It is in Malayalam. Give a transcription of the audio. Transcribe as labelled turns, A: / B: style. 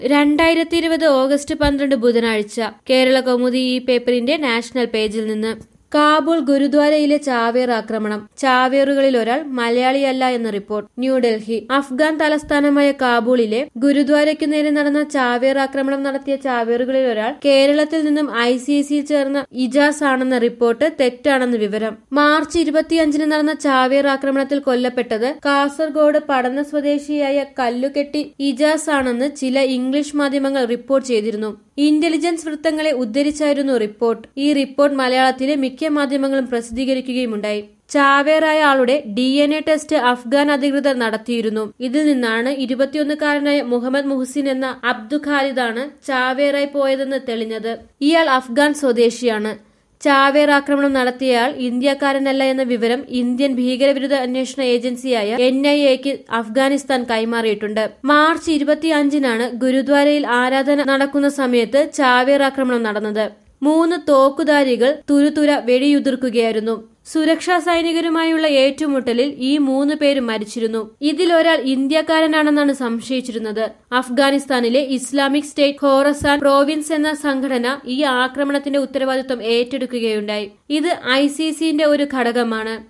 A: രണ്ടായിരത്തി ഇരുപത് ഓഗസ്റ്റ് പന്ത്രണ്ട് ബുധനാഴ്ച കേരള കൗമുദി ഈ പേപ്പറിന്റെ നാഷണൽ പേജിൽ നിന്ന് കാബൂൾ ഗുരുദ്വാരയിലെ ചാവേർ ആക്രമണം ചാവേറുകളിൽ ഒരാൾ മലയാളിയല്ല എന്ന റിപ്പോർട്ട് ന്യൂഡൽഹി അഫ്ഗാൻ തലസ്ഥാനമായ കാബൂളിലെ ഗുരുദ്വാരയ്ക്ക് നേരെ നടന്ന ചാവേർ ആക്രമണം നടത്തിയ ചാവേറുകളിൽ ഒരാൾ കേരളത്തിൽ നിന്നും ഐ സി സിയിൽ ചേർന്ന ഇജാസ് ആണെന്ന റിപ്പോർട്ട് തെറ്റാണെന്ന് വിവരം മാർച്ച് ഇരുപത്തിയഞ്ചിന് നടന്ന ചാവേർ ആക്രമണത്തിൽ കൊല്ലപ്പെട്ടത് കാസർഗോഡ് പടന്ന സ്വദേശിയായ കല്ലുകെട്ടി ഇജാസ് ആണെന്ന് ചില ഇംഗ്ലീഷ് മാധ്യമങ്ങൾ റിപ്പോർട്ട് ചെയ്തിരുന്നു ഇന്റലിജൻസ് വൃത്തങ്ങളെ ഉദ്ധരിച്ചായിരുന്നു റിപ്പോർട്ട് ഈ റിപ്പോർട്ട് മലയാളത്തിലെ മിക്ക മാധ്യമങ്ങളും പ്രസിദ്ധീകരിക്കുകയുമുണ്ടായി ചാവേറായ ആളുടെ D N A test Afghan അധികൃതർ നടത്തിയിരുന്നു ഇതിൽ നിന്നാണ് ഇരുപത്തിയൊന്നുകാരനായ മുഹമ്മദ് മുഹസിൻ എന്ന അബ്ദു ഖാലിദാണ് ചാവേറായി പോയതെന്ന് തെളിഞ്ഞത് ഇയാൾ അഫ്ഗാൻ സ്വദേശിയാണ് ചാവേർ ആക്രമണം നടത്തിയയാൾ ഇന്ത്യക്കാരനല്ല എന്ന വിവരം ഇന്ത്യൻ ഭീകരവിരുദ്ധ അന്വേഷണ ഏജൻസിയായ എൻ ഐ എക്ക് അഫ്ഗാനിസ്ഥാൻ കൈമാറിയിട്ടുണ്ട് മാർച്ച് ഇരുപത്തിയഞ്ചിനാണ് ഗുരുദ്വാരയിൽ ആരാധന നടക്കുന്ന സമയത്ത് ചാവേർ ആക്രമണം നടന്നത് മൂന്ന് തോക്കുധാരികൾ തുരുതുര വെടിയുതിർക്കുകയായിരുന്നു സുരക്ഷാ സൈനികരുമായുള്ള ഏറ്റുമുട്ടലിൽ ഈ മൂന്ന് പേരും മരിച്ചിരുന്നു ഇതിലൊരാൾ ഇന്ത്യക്കാരനാണെന്നാണ് സംശയിച്ചിരുന്നത് അഫ്ഗാനിസ്ഥാനിലെ ഇസ്ലാമിക് സ്റ്റേറ്റ് ഖോറസാൻ പ്രോവിൻസ് എന്ന സംഘടന ഈ ആക്രമണത്തിന്റെ ഉത്തരവാദിത്വം ഏറ്റെടുക്കുകയുണ്ടായി ഇത് ഐ സി സിന്റെ ഒരു ഘടകമാണ്